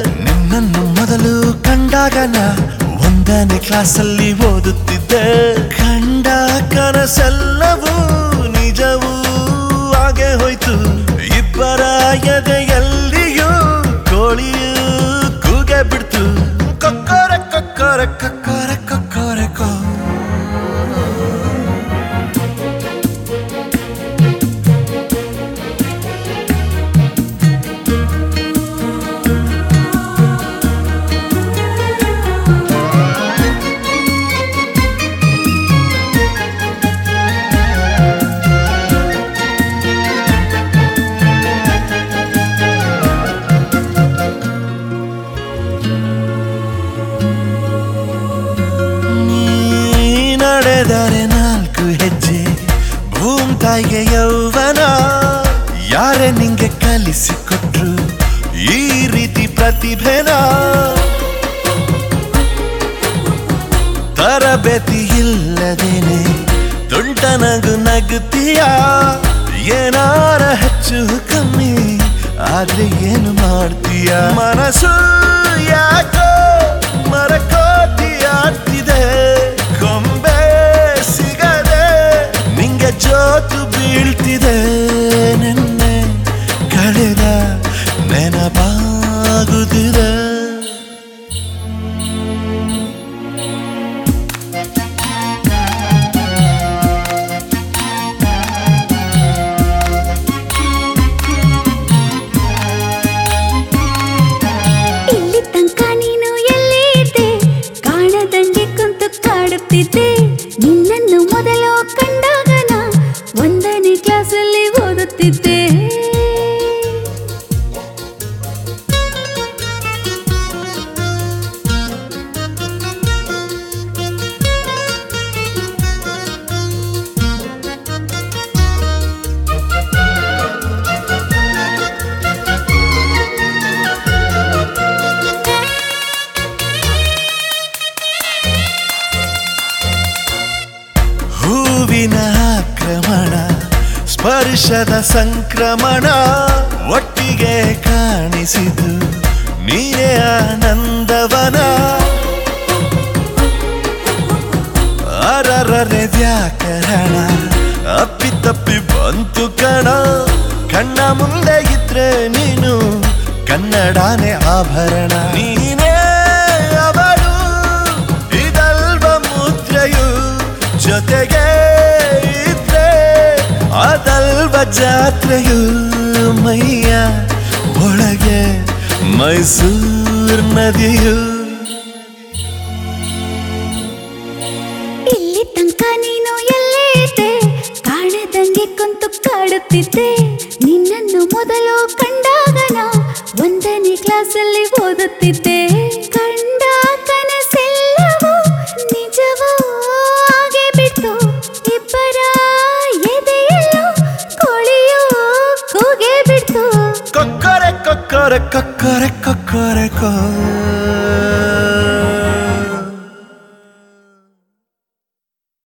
ನಿನ್ನನ್ನು ಮೊದಲು ಕಂಡಾಗ ನಾ ಒಂದನೇ ಕ್ಲಾಸಲ್ಲಿ ಓದುತ್ತಿದ್ದೆ ಕಂಡ ಕನಸೆಲ್ಲವೂ ನಿಜವೂ ಹಾಗೆ ಹೋಯ್ತು ಇಬ್ಬರ ಎದೆಯಲ್ಲಿಯೂ ಕೋಳಿಯೂ ಕೂಗೆ ಬಿಡ್ತು ಕೊಕ್ಕರೆ ಕೊಕ್ಕರೆ ಕೊಕ್ಕರೆ ಕೊಕ್ಕರೆ ಕೋ ನೀ ನಡೆದರೆ ನಾಲ್ಕು ಹೆಜ್ಜೆ ಭೂಮ್ ತಾಯಿಗೆ ಯೌವನ ಯಾರೇ ನಿಂಗೆ ಕಲಿಸಿಕೊಟ್ರು ಈ ರೀತಿ ಪ್ರತಿಭೆನ ತರಬೇತಿ ಇಲ್ಲದೇನೆ ತುಂಟ ನಗು ನಗುತ್ತೀಯ ಏನಾರ ಹೆಚ್ಚು ಕಮ್ಮಿ ಆದ್ರೆ ಏನು ಮಾಡ್ತೀಯ ಮನಸ್ಸು ಯಾಕೋ ಮರಕೋತಿ ಆಗ್ತಿದೆ ಕೊಂಬೆ ಸಿಗದೆ ನಿಂಗೆ ಜೋತು ಬೀಳ್ತಿದೆ ನಿನ್ನೆ ಕಳೆದ ನೆನಪಾಗುತ್ತಿದೆ ಇಲ್ಲಿ ತನಕ ನೀನು ಎಲ್ಲಿ ಇದ್ದೆ ಕಾಣದಂಗೆ ಕುಂತು ಕಾಡುತ್ತಿದ್ದೆ ನಿನ್ನನ್ನು ಮೊದಲು ಕಂಡಾಗ ನಾ ಒಂದನೇ ಕ್ಲಾಸಲ್ಲಿ ಓದುತ್ತಿದ್ದೆ ಹೂವಿನ ಆಕ್ರಮಣ ಸ್ಪರ್ಶದ ಸಂಕ್ರಮಣ ಒಟ್ಟಿಗೆ ಕಾಣಿಸಿತು ನೀನೇ ಆನಂದವನ ಅರರರೆ ವ್ಯಾಕರಣ ಅಪ್ಪಿತಪ್ಪಿ ಬಂತು ಕಣ ಕಣ್ಣ ಮುಂದೆ ಇದ್ರೆ ನೀನು ಕನ್ನಡನೇ ಆಭರಣ ನೀನೇ ಅವಳು ಇದಲ್ವ ಮುದ್ರೆಯು ಜೊತೆಗೆ ಇದ್ರೆ ಅದಲ್ವ ಜಾತ್ರೆಯು ಮೈಯ ಒಳಗೆ ಮೈಸೂರ್ ನದಿಯು ಇಲ್ಲಿ ತನಕ ನೀನು ಎಲ್ಲೇ ಇದ್ದೆ ಕಾಣದಂಗೆ ಕುಂತು ಕಾಡುತ್ತಿದ್ದೆ ನಿನ್ನನ್ನು ಮೊದಲು ಕಂಡಾಗ ನಾ ಒಂದನೇ ಕ್ಲಾಸಲ್ಲಿ ಓದುತ್ತಿದ್ದೆ ಕಂಡ ಕನಸೆಲ್ಲವೂ ನಿಜವೂ ಹಾಗೆ ಬಿಟ್ಟು ಇಬ್ಬರ ಎದೆಯಲ್ಲೂ ಕೋಳಿಯೂ ಕೂಗೆ ಬಿಡ್ತು ಕೊಕ್ಕರೆ ಕೊಕ್ಕರೆ ಕೊಕ್ಕರೆ ಕೊಕ್ಕರೆ ಕೋ